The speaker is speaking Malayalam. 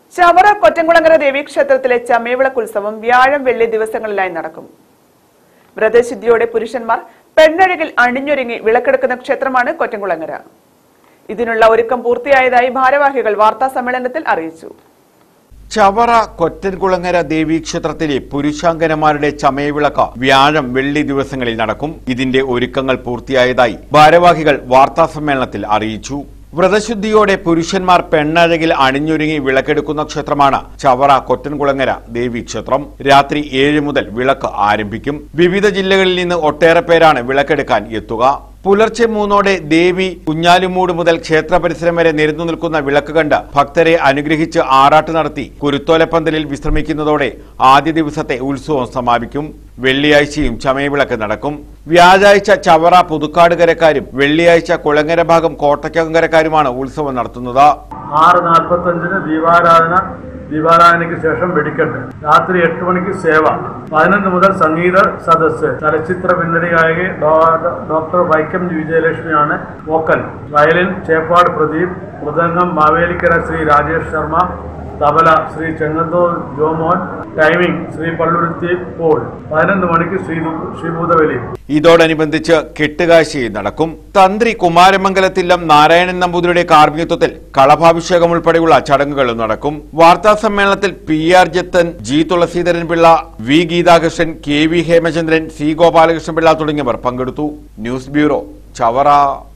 ചവറ കൊറ്റംകുളങ്ങര ദേവീക്ഷേത്രത്തിലെ ചമയവിളക്ക് ഉത്സവം വ്യാഴം വെള്ളി ദിവസങ്ങളിലായി നടക്കും വ്രതശുദ്ധിയോടെ പുരുഷന്മാർ പെണ്ണഴകിൽ അണിഞ്ഞൊരുങ്ങി വിളക്കെടുക്കുന്ന ക്ഷേത്രമാണ് കൊറ്റംകുളങ്ങര ഇതിനുള്ള ഒരുക്കം പൂർത്തിയായതായി ഭാരവാഹികൾ വാർത്താ സമ്മേളനത്തിൽ അറിയിച്ചു ചവറ കൊറ്റൻകുളങ്ങര ദേവീക്ഷേത്രത്തിലെ പുരുഷാങ്കനമാരുടെ ചമയവിളക്ക് വ്യാഴം വെള്ളി ദിവസങ്ങളിൽ നടക്കും ഇതിന്റെ ഒരുക്കങ്ങൾ പൂർത്തിയായതായി ഭാരവാഹികൾ വാർത്താസമ്മേളനത്തിൽ അറിയിച്ചു വ്രതശുദ്ധിയോടെ പുരുഷന്മാർ പെണ്ണഴകിൽ അണിഞ്ഞൊരുങ്ങി വിളക്കെടുക്കുന്ന ക്ഷേത്രമാണ് ചവറ കൊറ്റൻകുളങ്ങര ദേവീക്ഷേത്രം രാത്രി ഏഴ് മുതൽ വിളക്ക് ആരംഭിക്കും വിവിധ ജില്ലകളിൽ നിന്ന് ഒട്ടേറെ പേരാണ് വിളക്കെടുക്കാൻ എത്തുക പുലർച്ചെ മൂന്നോടെ ദേവി കുഞ്ഞാലിമൂട് മുതൽ ക്ഷേത്ര പരിസരം വരെ നിരന്നു നിൽക്കുന്ന വിളക്ക് കണ്ട് ഭക്തരെ അനുഗ്രഹിച്ച് ആറാട്ട് നടത്തി കുരുത്തോലപ്പന്തലിൽ വിശ്രമിക്കുന്നതോടെ ആദ്യ ദിവസത്തെ ഉത്സവം സമാപിക്കും വെള്ളിയാഴ്ചയും ചമയവിളക്ക് നടക്കും വ്യാഴാഴ്ച ചവറ പുതുക്കാടുകരക്കാരും വെള്ളിയാഴ്ച കുളങ്ങര ഭാഗം കോട്ടയ്ക്കകരക്കാരുമാണ് ഉത്സവം നടത്തുന്നത് ആറ് നാൽപ്പത്തഞ്ചിന് ദീപാരാധന ദീപാരാധനയ്ക്ക് ശേഷം വെടിക്കെട്ട് രാത്രി എട്ട് മണിക്ക് സേവ പതിനൊന്ന് മുതൽ സംഗീത സദസ്സ് ചലച്ചിത്ര പിന്നണി ഗായകി ഡോ- ഡോക്ടർ വൈക്കം വിജയലക്ഷ്മിയാണ് vocal violin Cheppad Pradeep mridangam Mavelikkara Shri Rajesh Sharma tabla Shri Chenganthoor Jomon timing Shri Palluruthy Paul പതിനൊന്ന് മണിക്ക് ശ്രീ ശ്രീഭൂതബലി ഇതോടനുബന്ധിച്ച് കെട്ടുകാഴ്ചയും നടക്കും തന്ത്രി കുമാരമംഗലത്തില്ലം നാരായണൻ നമ്പൂതിരിയുടെ കാർമ്മികത്വത്തിൽ കളഭാഭിഷേകം ഉൾപ്പെടെയുള്ള ചടങ്ങുകളും നടക്കും വാർത്താ സമ്മേളനത്തിൽ P R Jathan G Thulaseedharan Pillai V Geethakrishnan K V Hemachandran C Gopalakrishnan Pillai തുടങ്ങിയവർ പങ്കെടുത്തു ന്യൂസ് ബ്യൂറോ ചവറ